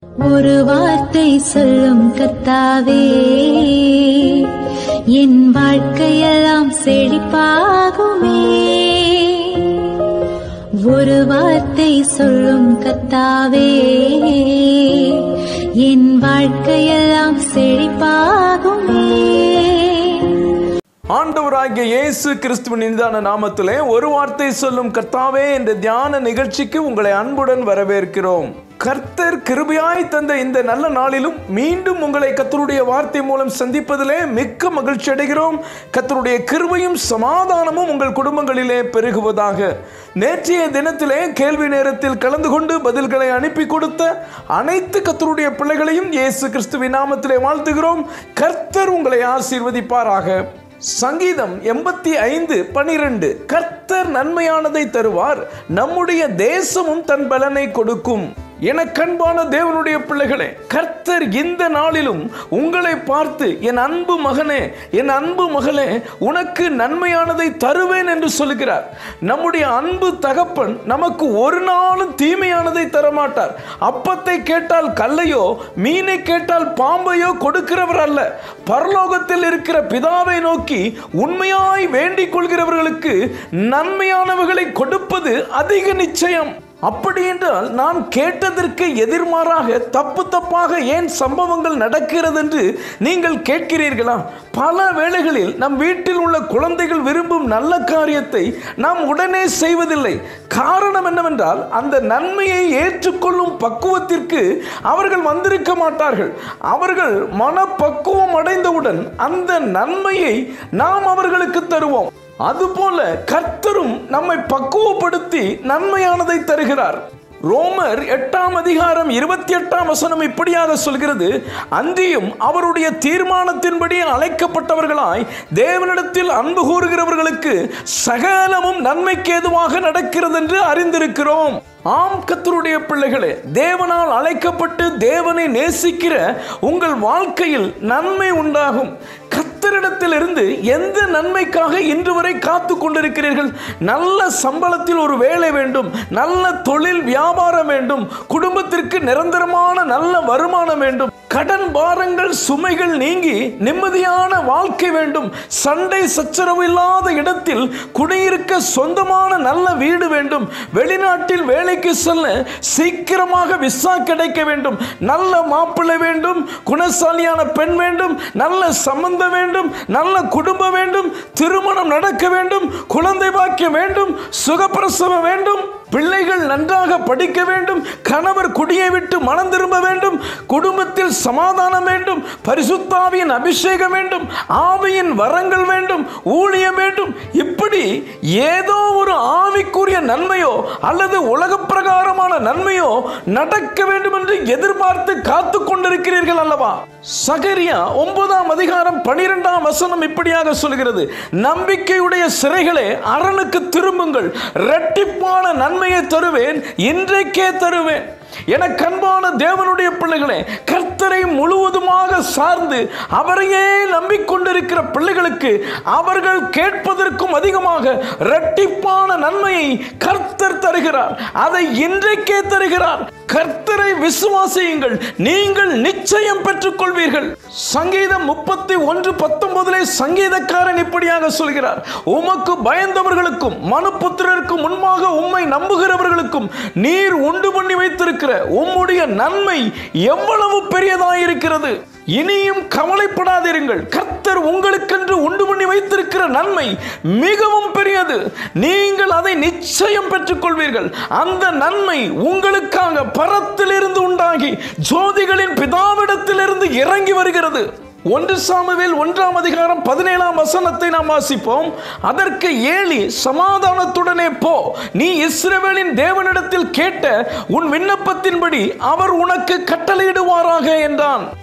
ஒரு வார்த்தை சொல்லும் கத்தாவே என் வாழ்க்கையெல்லாம் செழிப்பாகுமே ஒரு வார்த்தை சொல்லும் கத்தாவே என் வாழ்க்கையெல்லாம் செழிப்பாகுமே ஆண்டவராகிய இயேசு கிறிஸ்துவின் இனிதான நாமத்திலே ஒரு வார்த்தை சொல்லும் கர்த்தாவே என்ற தியான நிகழ்ச்சிக்கு உங்களை அன்புடன் வரவேற்கிறோம் கர்த்தர் கிருபையாய் தந்த இந்த நல்ல நாளிலும் மீண்டும் உங்களை கர்த்தருடைய வார்த்தை மூலம் சந்திப்பதிலே மிக்க மகிழ்ச்சி அடைகிறோம் கர்த்தருடைய கிருபையும் சமாதானமும் உங்கள் குடும்பங்களிலே பெருகுவதாக நேற்றைய தினத்திலே கேள்வி நேரத்தில் கலந்து கொண்டு பதில்களை அனுப்பி கொடுத்த அனைத்து கர்த்தருடைய பிள்ளைகளையும் இயேசு கிறிஸ்துவின் நாமத்திலே வாழ்த்துகிறோம் கர்த்தர் உங்களை ஆசீர்வதிப்பாராக சங்கீதம் எண்பத்தி ஐந்து பனிரெண்டு கர்த்தர் நன்மையானதை தருவார் நம்முடைய தேசமும் தன் பலனை கொடுக்கும் என கண்பான தேவனுடைய பிள்ளைகளே கர்த்தர் இந்த நாளிலும் உங்களை பார்த்து என் அன்பு மகனே என் அன்பு மகளே உனக்கு நன்மையானதை தருவேன் என்று சொல்லுகிறார் நம்முடைய அன்பு தகப்பன் நமக்கு ஒரு நாளும் தீமையானதை தரமாட்டார் அப்பத்தை கேட்டால் கல்லையோ மீனை கேட்டால் பாம்பையோ கொடுக்கிறவர் அல்ல பரலோகத்தில் இருக்கிற பிதாவை நோக்கி உண்மையாய் வேண்டிக் கொள்கிறவர்களுக்கு நன்மையானவைகளை கொடுப்பது அதிக நிச்சயம் அப்படி என்றால் நான் கேட்டதற்கு எதிர்மாறாக தப்பு தப்பாக ஏன் சம்பவங்கள் நடக்கிறது என்று நீங்கள் கேட்கிறீர்களா பல வேளைகளில் நம் வீட்டில் உள்ள குழந்தைகள் விரும்பும் நல்ல காரியத்தை நாம் உடனே செய்வதில்லை காரணம் என்னவென்றால் அந்த நன்மையை ஏற்றுக்கொள்ளும் பக்குவத்திற்கு அவர்கள் வந்திருக்க மாட்டார்கள் அவர்கள் மனப்பக்குவம் அடைந்தவுடன் அந்த நன்மையை நாம் அவர்களுக்கு தருவோம் அதுபோல கர்த்தரும் நம்மை பக்குவப்படுத்தி நன்மையானதை தருகிறார் ரோமர் எட்டாம் அதிகாரம் இருபத்தி எட்டாம் வசனம் இப்படியாக சொல்கிறது அன்றியும் அவருடைய தீர்மானத்தின்படி அழைக்கப்பட்டவர்களாய் தேவனிடத்தில் அன்பு கூறுகிறவர்களுக்கு சகலமும் நன்மைக்கு ஏதுவாக நடக்கிறது என்று அறிந்திருக்கிறோம் ஆம் கத்தருடைய பிள்ளைகளே தேவனால் அழைக்கப்பட்டு தேவனை நேசிக்கிற உங்கள் வாழ்க்கையில் நன்மை உண்டாகும் கத்தரிடத்திலிருந்து எந்த நன்மைக்காக இன்று வரை காத்து கொண்டிருக்கிறீர்கள் நல்ல சம்பளத்தில் ஒரு வேலை வேண்டும் நல்ல தொழில் வியாபாரம் வேண்டும் குடும்பத்திற்கு நிரந்தரமான நல்ல வருமானம் வேண்டும் கடன் பாரங்கள் சுமைகள் நீங்கி நிம்மதியான வாழ்க்கை வேண்டும் சண்டை சச்சரவு இல்லாத இடத்தில் குடியிருக்க சொந்தமான நல்ல வீடு வேண்டும் வெளிநாட்டில் வேலைக்கு செல்ல சீக்கிரமாக விசா கிடைக்க வேண்டும் நல்ல மாப்பிள்ளை வேண்டும் குணசாலியான பெண் வேண்டும் நல்ல சம்பந்தம் வேண்டும் நல்ல குடும்பம் வேண்டும் திருமணம் நடக்க வேண்டும் குழந்தை பாக்கியம் வேண்டும் சுகப்பிரசவம் வேண்டும் பிள்ளைகள் நன்றாக படிக்க வேண்டும் கணவர் குடியை விட்டு மனம் திரும்ப வேண்டும் குடும்பத்தில் சமாதானம் வேண்டும் பரிசுத்தாவியின் அபிஷேகம் வேண்டும் ஆவியின் வரங்கள் வேண்டும் ஊழியம் வேண்டும் இப்படி ஏதோ ஒரு ஆவிக்குரிய நன்மையோ அல்லது உலக பிரகாரமான நன்மையோ நடக்க வேண்டும் என்று எதிர்பார்த்து காத்து கொண்டிருக்கிறீர்கள் அல்லவா சகரியா ஒன்பதாம் அதிகாரம் பனிரெண்டாம் வசனம் இப்படியாக சொல்கிறது நம்பிக்கையுடைய சிறைகளே அரணுக்கு திரும்புங்கள் இரட்டிப்பான நன்மையை தருவேன் இன்றைக்கே தருவேன் என கண்பான தேவனுடைய பிள்ளைகளே கர்த்தரை முழுவதுமாக சார்ந்து அவரையே நம்பிக்கொண்டிருக்கிற பிள்ளைகளுக்கு அவர்கள் கேட்பதற்கும் அதிகமாக இரட்டிப்பான நன்மையை கர்த்தர் தருகிறார் அதை இன்றைக்கே தருகிறார் கர்த்தரை விசுவாசியுங்கள் நீங்கள் நிச்சயம் பெற்றுக்கொள்வீர்கள் சங்கீதம் முப்பத்தி ஒன்று பத்தொன்பதிலே சங்கீதக்காரன் இப்படியாக சொல்கிறார் உமக்கு பயந்தவர்களுக்கும் மனுப்புத்திரருக்கும் முன்பாக உம்மை நம்புகிறவர்களுக்கும் நீர் உண்டு பண்ணி வைத்திருக்கிற உம்முடைய நன்மை எவ்வளவு பெரியதாயிருக்கிறது இனியும் கவலைப்படாதிருங்கள் கர்த்தர் உங்களுக்கென்று உண்டு பண்ணி வைத்திருக்கிற நன்மை மிகவும் பெரியது நீங்கள் அதை நிச்சயம் பெற்றுக்கொள்வீர்கள் அந்த நன்மை உங்களுக்காக பரத்திலிருந்து உண்டாகி ஜோதிகளின் பிதாவிடத்திலிருந்து இறங்கி வருகிறது ஒன்று சாமுவேல் ஒன்றாம் அதிகாரம் பதினேழாம் வசனத்தை நாம் வாசிப்போம் அதற்கு ஏலி சமாதானத்துடனே போ நீ இஸ்ரவேலின் தேவனிடத்தில் கேட்ட உன் விண்ணப்பத்தின்படி அவர் உனக்கு கட்டளையிடுவாராக என்றான்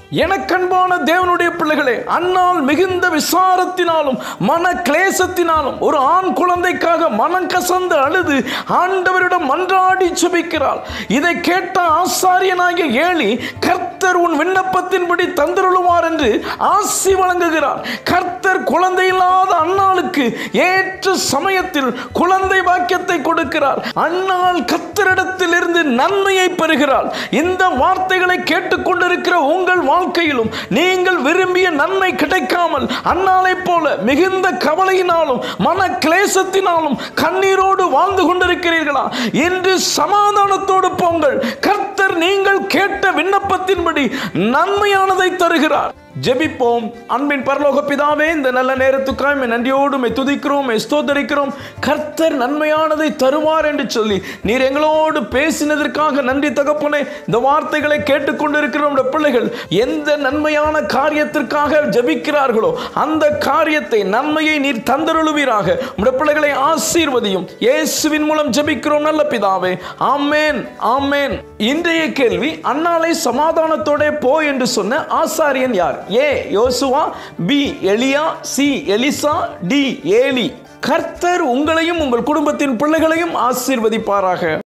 எனக்கன்பான தேவனுடைய பிள்ளைகளே அன்னால் மிகுந்த விசாரத்தினாலும் மன கிளேசத்தினாலும் ஒரு ஆண் குழந்தைக்காக மனம் கசந்து அழுது ஆண்டவரிடம் மன்றாடி செபிக்கிறாள் இதை கேட்ட ஆசாரியனாகிய ஏழி கர்த்தர் உன் விண்ணப்பத்தின்படி தந்திருளுவார் என்று ஆசி வழங்குகிறார் கர்த்தர் குழந்தை இல்லாத அன்னாளுக்கு ஏற்ற சமயத்தில் குழந்தை வாக்கியத்தை கொடுக்கிறார் அன்னாள் கர்த்தரிடத்தில் இருந்து நன்மையை பெறுகிறாள் இந்த வார்த்தைகளை கேட்டுக்கொண்டிருக்கிற உங்கள் வாழ்க்கையிலும் நீங்கள் விரும்பிய நன்மை கிடைக்காமல் அன்னாலை போல மிகுந்த கவலையினாலும் மன கிளேசத்தினாலும் கண்ணீரோடு வாழ்ந்து கொண்டிருக்கிறீர்களா இன்று சமாதானத்தோடு போங்கள் கர்த்தர் நீங்கள் கேட்ட விண்ணப்பத்தின்படி நன்மையானதை தருகிறார் ஜெபிப்போம் அன்பின் பரலோக பிதாவே இந்த நல்ல நேரத்துக்காக உம்மை நன்றியோடு உம்மை துதிக்கிறோம் உம்மை ஸ்தோத்தரிக்கிறோம் கர்த்தர் நன்மையானதை தருவார் என்று சொல்லி நீர் எங்களோடு பேசினதற்காக நன்றி தகப்பனே இந்த வார்த்தைகளை கேட்டுக்கொண்டிருக்கிற நம்முடைய பிள்ளைகள் எந்த நன்மையான காரியத்திற்காக ஜெபிக்கிறார்களோ அந்த காரியத்தை நன்மையை நீர் தந்தருளுவீராக உம்முடைய பிள்ளைகளை ஆசீர்வதியும் இயேசுவின் மூலம் ஜெபிக்கிறோம் நல்ல பிதாவே ஆமேன் ஆமேன் இன்றைய கேள்வி அன்னாலை சமாதானத்தோட போ என்று சொன்ன ஆசாரியன் யார் ஏ யோசுவா பி எலியா சி எலிசா டி ஏலி கர்த்தர் உங்களையும் உங்கள் குடும்பத்தின் பிள்ளைகளையும் ஆசீர்வதிப்பாராக